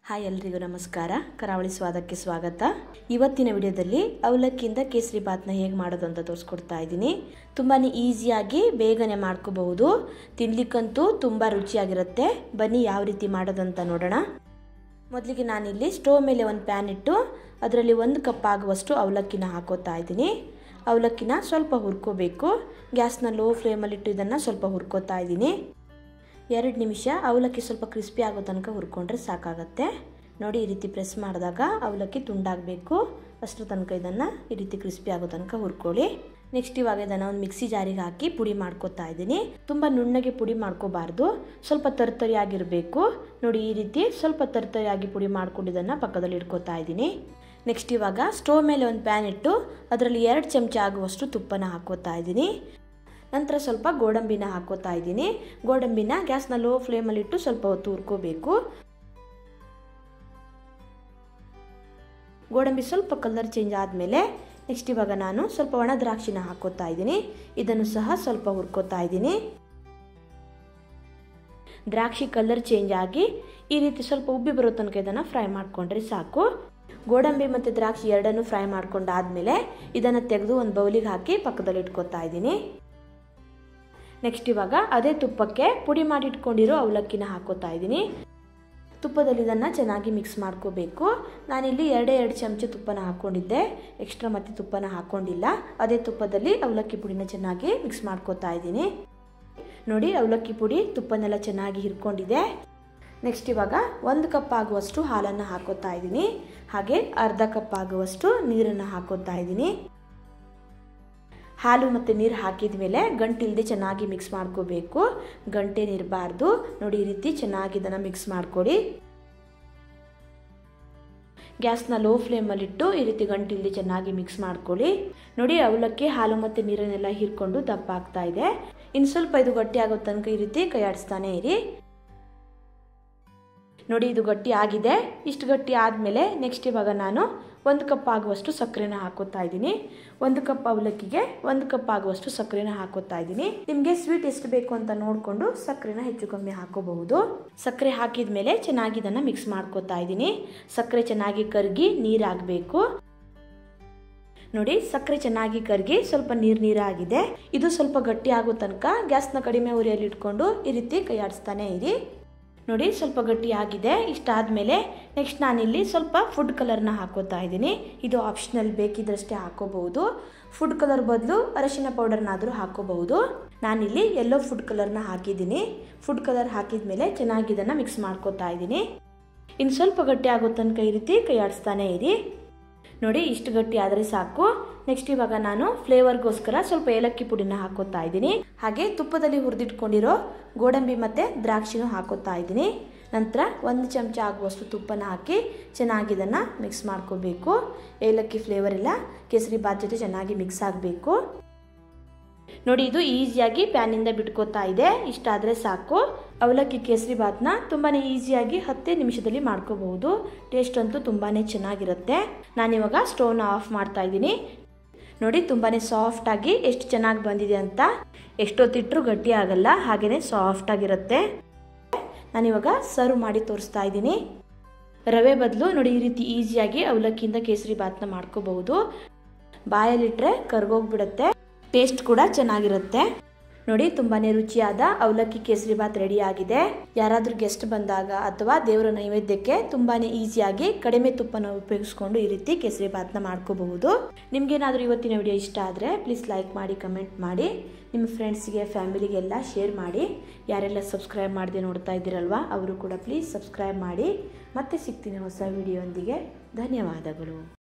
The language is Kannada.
ಹಾಯ್ ಎಲ್ರಿಗೂ ನಮಸ್ಕಾರ ಕರಾವಳಿ ಸ್ವಾದಕ್ಕೆ ಸ್ವಾಗತ ಇವತ್ತಿನ ವಿಡಿಯೋದಲ್ಲಿ ಅವಲಕ್ಕಿಯಿಂದ ಕೇಸರಿ ಬಾತ್ನ ಹೇಗೆ ಮಾಡೋದು ಅಂತ ತೋರಿಸ್ಕೊಡ್ತಾ ಇದ್ದೀನಿ ತುಂಬಾ ಈಸಿಯಾಗಿ ಬೇಗನೆ ಮಾಡ್ಕೋಬಹುದು ತಿನ್ಲಿಕ್ಕಂತೂ ತುಂಬ ರುಚಿಯಾಗಿರುತ್ತೆ ಬನ್ನಿ ಯಾವ ರೀತಿ ಮಾಡೋದಂತ ನೋಡೋಣ ಮೊದಲಿಗೆ ನಾನಿಲ್ಲಿ ಸ್ಟೋವ್ ಮೇಲೆ ಒಂದು ಪ್ಯಾನ್ ಇಟ್ಟು ಅದರಲ್ಲಿ ಒಂದು ಕಪ್ ಆಗುವಷ್ಟು ಅವಲಕ್ಕಿನ ಹಾಕೋತಾ ಇದ್ದೀನಿ ಅವಲಕ್ಕಿನ ಸ್ವಲ್ಪ ಹುರ್ಕೋಬೇಕು ಗ್ಯಾಸ್ನ ಲೋ ಫ್ಲೇಮಲ್ಲಿಟ್ಟು ಇದನ್ನು ಸ್ವಲ್ಪ ಹುರ್ಕೋತಾ ಇದ್ದೀನಿ ಎರಡು ನಿಮಿಷ ಅವಲಕ್ಕಿ ಸ್ವಲ್ಪ ಕ್ರಿಸ್ಪಿ ಆಗೋ ತನಕ ಹುರ್ಕೊಂಡ್ರೆ ಸಾಕಾಗತ್ತೆ ನೋಡಿ ಈ ರೀತಿ ಪ್ರೆಸ್ ಮಾಡಿದಾಗ ಅವಲಕ್ಕಿ ತುಂಡಾಗಬೇಕು ಅಷ್ಟರ ತನಕ ಇದನ್ನು ಈ ರೀತಿ ಕ್ರಿಸ್ಪಿ ಆಗೋ ತನಕ ಹುರ್ಕೊಳ್ಳಿ ನೆಕ್ಸ್ಟ್ ಇವಾಗ ಇದನ್ನು ಒಂದು ಮಿಕ್ಸಿ ಜಾರಿಗೆ ಹಾಕಿ ಪುಡಿ ಮಾಡ್ಕೊತಾ ಇದ್ದೀನಿ ತುಂಬ ನುಣ್ಣಗೆ ಪುಡಿ ಮಾಡ್ಕೋಬಾರ್ದು ಸ್ವಲ್ಪ ತರ್ತರಿಯಾಗಿರಬೇಕು ನೋಡಿ ಈ ರೀತಿ ಸ್ವಲ್ಪ ತರ್ತರಿಯಾಗಿ ಪುಡಿ ಮಾಡ್ಕೊಂಡು ಇದನ್ನು ಪಕ್ಕದಲ್ಲಿ ಇಟ್ಕೋತಾ ಇದ್ದೀನಿ ನೆಕ್ಸ್ಟ್ ಇವಾಗ ಸ್ಟೋವ್ ಮೇಲೆ ಒಂದು ಪ್ಯಾನ್ ಇಟ್ಟು ಅದರಲ್ಲಿ ಎರಡು ಚಮಚ ಆಗುವಷ್ಟು ತುಪ್ಪನ ಹಾಕೋತಾ ಇದ್ದೀನಿ ನಂತರ ಸ್ವಲ್ಪ ಗೋಡಂಬಿನ ಹಾಕೋತಾ ಇದ್ದೀನಿ ಗೋಡಂಬಿನ ಗ್ಯಾಸ್ನ ಲೋ ಫ್ಲೇಮಲ್ಲಿಟ್ಟು ಸ್ವಲ್ಪ ಹೊತ್ತು ಹುರ್ಕೋಬೇಕು ಗೋಡಂಬಿ ಸ್ವಲ್ಪ ಕಲರ್ ಚೇಂಜ್ ಆದಮೇಲೆ ನೆಕ್ಸ್ಟ್ ಇವಾಗ ನಾನು ಸ್ವಲ್ಪ ಒಣ ದ್ರಾಕ್ಷಿನ ಹಾಕೋತಾ ಇದ್ದೀನಿ ಇದನ್ನು ಸಹ ಸ್ವಲ್ಪ ಹುರ್ಕೋತಾ ಇದ್ದೀನಿ ದ್ರಾಕ್ಷಿ ಕಲರ್ ಚೇಂಜ್ ಆಗಿ ಈ ರೀತಿ ಸ್ವಲ್ಪ ಉಬ್ಬಿ ಬರೋ ತನಕ ಇದನ್ನು ಫ್ರೈ ಮಾಡಿಕೊಂಡ್ರೆ ಸಾಕು ಗೋಡಂಬಿ ಮತ್ತು ದ್ರಾಕ್ಷಿ ಎರಡನ್ನು ಫ್ರೈ ಮಾಡ್ಕೊಂಡಾದ್ಮೇಲೆ ಇದನ್ನು ತೆಗೆದು ಒಂದು ಬೌಲಿಗೆ ಹಾಕಿ ಪಕ್ಕದಲ್ಲಿ ಇಟ್ಕೋತಾ ಇದ್ದೀನಿ ನೆಕ್ಸ್ಟ್ ಇವಾಗ ಅದೇ ತುಪ್ಪಕ್ಕೆ ಪುಡಿ ಮಾಡಿ ಇಟ್ಕೊಂಡಿರೋ ಅವಲಕ್ಕಿನ ಹಾಕೋತಾ ಇದ್ದೀನಿ ತುಪ್ಪದಲ್ಲಿ ಇದನ್ನು ಚೆನ್ನಾಗಿ ಮಿಕ್ಸ್ ಮಾಡ್ಕೋಬೇಕು ನಾನಿಲ್ಲಿ ಎರಡೇ ಎರಡು ಚಮಚ ತುಪ್ಪನ ಹಾಕ್ಕೊಂಡಿದ್ದೆ ಎಕ್ಸ್ಟ್ರಾ ಮತ್ತೆ ತುಪ್ಪನ ಹಾಕ್ಕೊಂಡಿಲ್ಲ ಅದೇ ತುಪ್ಪದಲ್ಲಿ ಅವಲಕ್ಕಿ ಪುಡಿನ ಚೆನ್ನಾಗಿ ಮಿಕ್ಸ್ ಮಾಡ್ಕೋತಾ ಇದ್ದೀನಿ ನೋಡಿ ಅವಲಕ್ಕಿ ಪುಡಿ ತುಪ್ಪನೆಲ್ಲ ಚೆನ್ನಾಗಿ ಹಿರ್ಕೊಂಡಿದೆ ನೆಕ್ಸ್ಟ್ ಇವಾಗ ಒಂದು ಕಪ್ ಆಗುವಷ್ಟು ಹಾಲನ್ನು ಹಾಕೋತಾ ಇದ್ದೀನಿ ಹಾಗೆ ಅರ್ಧ ಕಪ್ ಆಗುವಷ್ಟು ನೀರನ್ನು ಹಾಕೋತಾ ಇದ್ದೀನಿ ಹಾಲು ಮತ್ತು ನೀರು ಹಾಕಿದ ಮೇಲೆ ಗಂಟಿಲ್ದೆ ಚೆನ್ನಾಗಿ ಮಿಕ್ಸ್ ಮಾಡ್ಕೋಬೇಕು ಗಂಟೇನಿರಬಾರ್ದು ನೋಡಿ ಈ ರೀತಿ ಚೆನ್ನಾಗಿ ಇದನ್ನು ಮಿಕ್ಸ್ ಮಾಡ್ಕೊಡಿ ಗ್ಯಾಸ್ನ ಲೋ ಫ್ಲೇಮಲ್ಲಿಟ್ಟು ಈ ರೀತಿ ಗಂಟಿಲ್ದೆ ಚೆನ್ನಾಗಿ ಮಿಕ್ಸ್ ಮಾಡ್ಕೊಳ್ಳಿ ನೋಡಿ ಅವಲಕ್ಕಿ ಹಾಲು ಮತ್ತು ನೀರನ್ನೆಲ್ಲ ಹೀರ್ಕೊಂಡು ದಪ್ಪ ಆಗ್ತಾ ಇದೆ ಇನ್ನು ಸ್ವಲ್ಪ ಇದು ಗಟ್ಟಿ ಆಗೋ ತನಕ ಈ ರೀತಿ ಕೈ ಆಡಿಸ್ತಾನೆ ಇರಿ ನೋಡಿ ಇದು ಗಟ್ಟಿ ಆಗಿದೆ ಇಷ್ಟು ಗಟ್ಟಿ ಆದಮೇಲೆ ನೆಕ್ಸ್ಟ್ ಇವಾಗ ನಾನು ಒಂದು ಕಪ್ ಆಗುವಷ್ಟು ಸಕ್ಕರೆನ ಹಾಕೋತಾ ಇದ್ದೀನಿ ಒಂದು ಕಪ್ ಅವಲಕ್ಕಿಗೆ ಒಂದು ಕಪ್ ಆಗುವಷ್ಟು ಸಕ್ಕರೆನ ಹಾಕೋತಾ ಇದ್ದೀನಿ ನಿಮಗೆ ಸ್ವೀಟ್ ಎಷ್ಟು ಬೇಕು ಅಂತ ನೋಡಿಕೊಂಡು ಸಕ್ಕರೆನ ಹೆಚ್ಚು ಕಮ್ಮಿ ಹಾಕೋಬಹುದು ಸಕ್ಕರೆ ಹಾಕಿದ ಮೇಲೆ ಚೆನ್ನಾಗಿ ಇದನ್ನು ಮಿಕ್ಸ್ ಮಾಡ್ಕೋತಾ ಇದ್ದೀನಿ ಸಕ್ಕರೆ ಚೆನ್ನಾಗಿ ಕರಗಿ ನೀರಾಗಬೇಕು ನೋಡಿ ಸಕ್ಕರೆ ಚೆನ್ನಾಗಿ ಕರಗಿ ಸ್ವಲ್ಪ ನೀರು ನೀರಾಗಿದೆ ಇದು ಸ್ವಲ್ಪ ಗಟ್ಟಿ ಆಗೋ ತನಕ ಗ್ಯಾಸ್ನ ಕಡಿಮೆ ಉರಿಯಲ್ಲಿ ಇಟ್ಕೊಂಡು ಈ ರೀತಿ ಕೈ ಆಡಿಸ್ತಾನೆ ಇರಿ ನೋಡಿ ಸ್ವಲ್ಪ ಗಟ್ಟಿ ಆಗಿದೆ ಇಷ್ಟಾದಮೇಲೆ ನೆಕ್ಸ್ಟ್ ನಾನಿಲ್ಲಿ ಸ್ವಲ್ಪ ಫುಡ್ ಕಲರ್ನ ಹಾಕೋತಾ ಇದ್ದೀನಿ ಇದು ಆಪ್ಷನಲ್ ಬೇಕಿದ್ರಷ್ಟೇ ಹಾಕೋಬಹುದು ಫುಡ್ ಕಲರ್ ಬದಲು ಅರಶಿನ ಪೌಡರ್ನಾದರೂ ಹಾಕೋಬಹುದು ನಾನಿಲ್ಲಿ ಎಲ್ಲೋ ಫುಡ್ ಕಲರ್ನ ಹಾಕಿದ್ದೀನಿ ಫುಡ್ ಕಲರ್ ಹಾಕಿದ ಮೇಲೆ ಚೆನ್ನಾಗಿ ಇದನ್ನು ಮಿಕ್ಸ್ ಮಾಡ್ಕೋತಾ ಇದ್ದೀನಿ ಇನ್ನು ಸ್ವಲ್ಪ ಗಟ್ಟಿ ಆಗೋ ತನಕ ಈ ರೀತಿ ಕೈ ಆಡಿಸ್ತಾನೆ ಇರಿ ನೋಡಿ ಇಷ್ಟು ಗಟ್ಟಿ ಆದರೆ ಸಾಕು ನೆಕ್ಸ್ಟ್ ಇವಾಗ ನಾನು ಫ್ಲೇವರ್ಗೋಸ್ಕರ ಸ್ವಲ್ಪ ಏಲಕ್ಕಿ ಪುಡಿನ ಹಾಕೋತಾ ಇದ್ದೀನಿ ಹಾಗೆ ತುಪ್ಪದಲ್ಲಿ ಹುರಿದಿಟ್ಕೊಂಡಿರೋ ಗೋಡಂಬಿ ಮತ್ತು ದ್ರಾಕ್ಷಿನೂ ಹಾಕೋತಾ ಇದ್ದೀನಿ ನಂತರ ಒಂದು ಚಮಚ ಆಗುವಷ್ಟು ತುಪ್ಪನ ಹಾಕಿ ಚೆನ್ನಾಗಿ ಇದನ್ನು ಮಿಕ್ಸ್ ಮಾಡ್ಕೋಬೇಕು ಏಲಕ್ಕಿ ಫ್ಲೇವರ್ ಎಲ್ಲ ಕೇಸರಿ ಬಾತ್ ಜೊತೆ ಚೆನ್ನಾಗಿ ಮಿಕ್ಸ್ ಆಗಬೇಕು ನೋಡಿ ಇದು ಈಸಿಯಾಗಿ ಪ್ಯಾನಿಂದ ಬಿಟ್ಕೋತಾ ಇದೆ ಇಷ್ಟಾದರೆ ಸಾಕು ಅವಲಕ್ಕಿ ಕೇಸರಿ ಬಾತ್ನ ತುಂಬಾ ಈಸಿಯಾಗಿ ಹತ್ತೇ ನಿಮಿಷದಲ್ಲಿ ಮಾಡ್ಕೋಬಹುದು ಟೇಸ್ಟ್ ಅಂತೂ ತುಂಬಾ ಚೆನ್ನಾಗಿರುತ್ತೆ ನಾನಿವಾಗ ಸ್ಟೋವ್ನ ಆಫ್ ಮಾಡ್ತಾ ಇದ್ದೀನಿ ನೋಡಿ ತುಂಬಾ ಸಾಫ್ಟಾಗಿ ಎಷ್ಟು ಚೆನ್ನಾಗಿ ಬಂದಿದೆ ಅಂತ ಎಷ್ಟೊತ್ತಿಟ್ಟರು ಗಟ್ಟಿ ಆಗಲ್ಲ ಹಾಗೆಯೇ ಸಾಫ್ಟಾಗಿರುತ್ತೆ ನಾನಿವಾಗ ಸರ್ವ್ ಮಾಡಿ ತೋರಿಸ್ತಾ ಇದ್ದೀನಿ ರವೆ ಬದಲು ನೋಡಿ ಈ ರೀತಿ ಈಸಿಯಾಗಿ ಅವಲಕ್ಕಿಯಿಂದ ಕೇಸರಿ ಬಾತ್ನ ಮಾಡ್ಕೋಬಹುದು ಬಾಯಲ್ಲಿಟ್ಟರೆ ಕರ್ಗೋಗ್ಬಿಡುತ್ತೆ ಟೇಸ್ಟ್ ಕೂಡ ಚೆನ್ನಾಗಿರುತ್ತೆ ನೋಡಿ ತುಂಬಾ ರುಚಿಯಾದ ಅವಲಕ್ಕಿ ಕೇಸರಿ ಬಾತ್ ರೆಡಿ ಆಗಿದೆ ಯಾರಾದರೂ ಗೆಸ್ಟ್ ಬಂದಾಗ ಅಥವಾ ದೇವರ ನೈವೇದ್ಯಕ್ಕೆ ತುಂಬಾ ಈಸಿಯಾಗಿ ಕಡಿಮೆ ತುಪ್ಪನ ಉಪಯೋಗಿಸ್ಕೊಂಡು ಈ ರೀತಿ ಕೇಸರಿ ಬಾತ್ನ ಮಾಡ್ಕೋಬಹುದು ನಿಮ್ಗೇನಾದರೂ ಇವತ್ತಿನ ವಿಡಿಯೋ ಇಷ್ಟ ಆದರೆ ಪ್ಲೀಸ್ ಲೈಕ್ ಮಾಡಿ ಕಮೆಂಟ್ ಮಾಡಿ ನಿಮ್ಮ ಫ್ರೆಂಡ್ಸ್ಗೆ ಫ್ಯಾಮಿಲಿಗೆಲ್ಲ ಶೇರ್ ಮಾಡಿ ಯಾರೆಲ್ಲ ಸಬ್ಸ್ಕ್ರೈಬ್ ಮಾಡದೆ ನೋಡ್ತಾ ಇದ್ದೀರಲ್ವಾ ಅವರು ಕೂಡ ಪ್ಲೀಸ್ ಸಬ್ಸ್ಕ್ರೈಬ್ ಮಾಡಿ ಮತ್ತೆ ಸಿಗ್ತೀನಿ ಹೊಸ ವಿಡಿಯೋಂದಿಗೆ ಧನ್ಯವಾದಗಳು